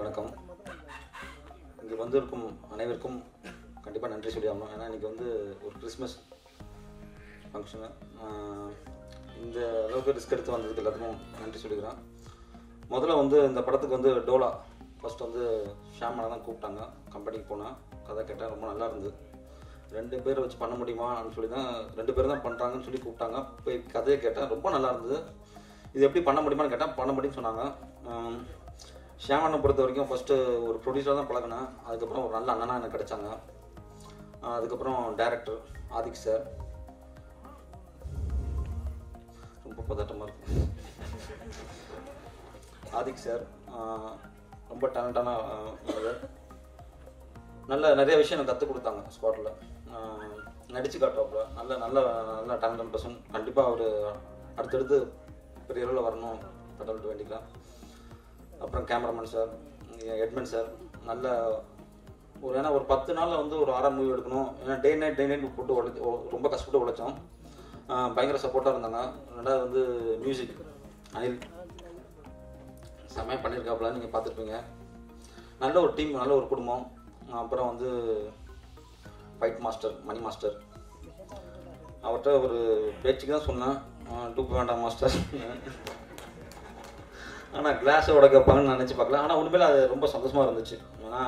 வணக்கம் இங்கே வந்திருக்கும் அனைவருக்கும் கண்டிப்பாக நன்றி சொல்லி ஆகணும் ஏன்னா இன்றைக்கி வந்து ஒரு கிறிஸ்மஸ் ஃபங்க்ஷனு இந்த அளவுக்கு ரிஸ்க் எடுத்து வந்ததுக்கு எல்லாத்துக்கும் நன்றி சொல்லிக்கிறேன் முதல்ல வந்து இந்த படத்துக்கு வந்து டோலா ஃபர்ஸ்ட் வந்து ஷாமனை தான் கூப்பிட்டாங்க கம்பெனிக்கு போனேன் கதை கேட்டேன் ரொம்ப நல்லா இருந்தது ரெண்டு பேரை வச்சு பண்ண முடியுமா அப்படின்னு சொல்லி தான் ரெண்டு பேர் தான் பண்ணுறாங்கன்னு சொல்லி கூப்பிட்டாங்க போய் கதையை கேட்டேன் ரொம்ப நல்லா இருந்தது இது எப்படி பண்ண முடியுமான்னு கேட்டேன் பண்ண முடியும்னு சொன்னாங்க ஆம், ஷியாமனை பொறுத்த வரைக்கும் ஃபஸ்ட்டு ஒரு ப்ரொடியூசராக தான் பழகினேன் அதுக்கப்புறம் ஒரு நல்ல அண்ணனா எனக்கு கிடைச்சாங்க ஆஹ் அதுக்கப்புறம் டைரக்டர் ஆதிக் சார் ரொம்ப பதட்டமாக இருக்கு ஆதிக் சார் ஆஹ் ரொம்ப டேலண்டான மனிதர் நல்ல நிறைய விஷயம் எனக்கு கற்றுக் கொடுத்தாங்க ஸ்பாட்டில் நடிச்சு காட்டுவாப்புல நல்ல நல்ல நல்ல டேலண்ட் பர்சன் கண்டிப்பாக அவர் அடுத்தடுத்து பெரிய அளவில் வரணும் கடவுள்கிட்ட வேண்டிக்கலாம் அப்புறம் கேமராமேன் சார் எட்மன் சார் நல்ல ஒரு ஏன்னா ஒரு பத்து நாளில் வந்து ஒரு ஆறாம் மூவி எடுக்கணும் ஏன்னா டே நைட் டே நைட் போட்டு உழைச்சி ரொம்ப கஷ்டப்பட்டு உழைச்சோம் ஆஹ் பயங்கர சப்போர்ட்டாக இருந்தாங்க ரெண்டாவது வந்து மியூசிக் அனில் செம்மையாக பண்ணியிருக்காப்புல நீங்கள் பார்த்துருப்பீங்க நல்ல ஒரு டீம் நல்ல ஒரு குடும்பம் அப்புறம் வந்து ஃபைட் மாஸ்டர் மணி மாஸ்டர் அவர்கிட்ட ஒரு பேச்சுக்கு தான் சொன்னேன் டூப் வேண்டாம் மாஸ்டர் ஆனால் கிளாஸை உடைக்க வைப்பாங்கன்னு நினச்சி பார்க்கல ஆனால் உண்மையில அது ரொம்ப சந்தோஷமாக இருந்துச்சு ஏன்னா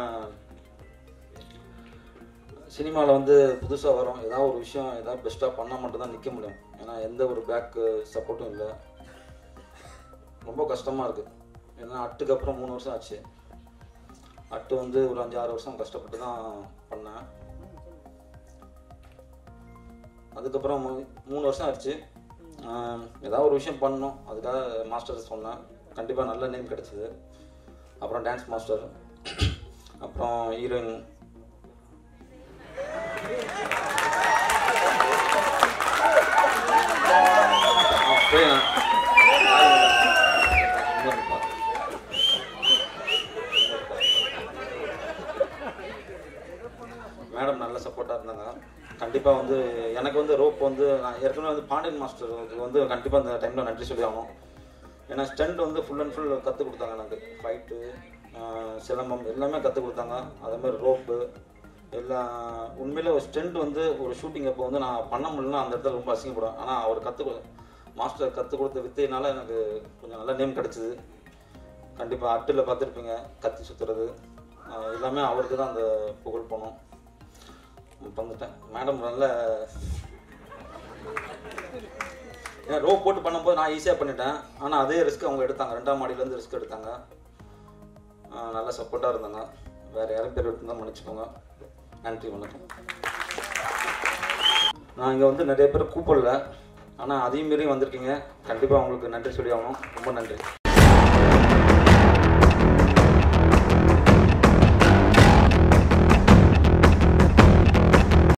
சினிமாவில் வந்து புதுசாக வரும் ஏதாவது ஒரு விஷயம் ஏதாவது பெஸ்ட்டாக பண்ணால் மட்டும்தான் நிற்க முடியும் ஏன்னா எந்த ஒரு பேக்கு சப்போர்ட்டும் இல்லை ரொம்ப கஷ்டமாக இருக்குது ஏன்னா அட்டுக்கு அப்புறம் மூணு வருஷம் ஆச்சு அட்டு வந்து ஒரு அஞ்சு ஆறு வருஷம் கஷ்டப்பட்டு தான் பண்ணேன் அதுக்கப்புறம் மூ- மூணு வருஷம் ஆச்சு ஆஹ் ஏதாவது ஒரு விஷயம் பண்ணணும் அதுக்காக மாஸ்டர் சொன்னேன் கண்டிப்பாக நல்ல நேம் கிடச்சிது அப்புறம் டான்ஸ் மாஸ்டர் அப்புறம் ஹீரோயின் அப்படியே மேடம் நல்ல சப்போர்ட்டாக இருந்தாங்க கண்டிப்பாக வந்து எனக்கு வந்து ரோப் வந்து நான் ஏற்கனவே வந்து பாண்டியன் மாஸ்டருக்கு வந்து கண்டிப்பாக அந்த டைமில் நன்றி சொல்லி ஆகணும் ஏன்னா ஸ்டண்ட் வந்து ஃபுல் அண்ட் ஃபுல் கற்றுக் கொடுத்தாங்க எனக்கு ஃபைட்டு சிலம்பம் எல்லாமே கற்றுக் கொடுத்தாங்க அதே மாதிரி ரோப்பு எல்லாம் உண்மையில ஒரு ஸ்டெண்ட் வந்து ஒரு ஷூட்டிங் அப்போ வந்து நான் பண்ண முடியலன்னா அந்த இடத்துல ரொம்ப அசிங்கப்படுவேன் ஆனால் அவர் கற்றுக் மாஸ்டர் கற்றுக் கொடுத்த வித்தையினால எனக்கு கொஞ்சம் நல்ல நேம் கிடச்சிது கண்டிப்பாக அட்டில் பார்த்துருப்பீங்க கத்தி சுற்றுறது எல்லாமே அவருக்கு தான் அந்த புகழ் போனோம் வந்துட்டேன் மேடம் நல்ல ஏன்னா ரோப் போட்டு பண்ணும்போது நான் ஈஸியாக பண்ணிட்டேன் ஆனால் அதே ரிஸ்க் அவங்க எடுத்தாங்க ரெண்டாம் மாடியிலேருந்து ரிஸ்க் எடுத்தாங்க ஆஹ் நல்ல சப்போர்ட்டாக இருந்தாங்க வேறு யாரும் பேர் எடுத்து தான் மன்னிச்சுக்கோங்க நன்றி வணக்கம் நான் இங்கே வந்து நிறைய பேர் கூப்பிடல ஆனால் அதையும் மீறி வந்திருக்கீங்க கண்டிப்பாக உங்களுக்கு நன்றி சொல்லி ஆகணும் ரொம்ப நன்றி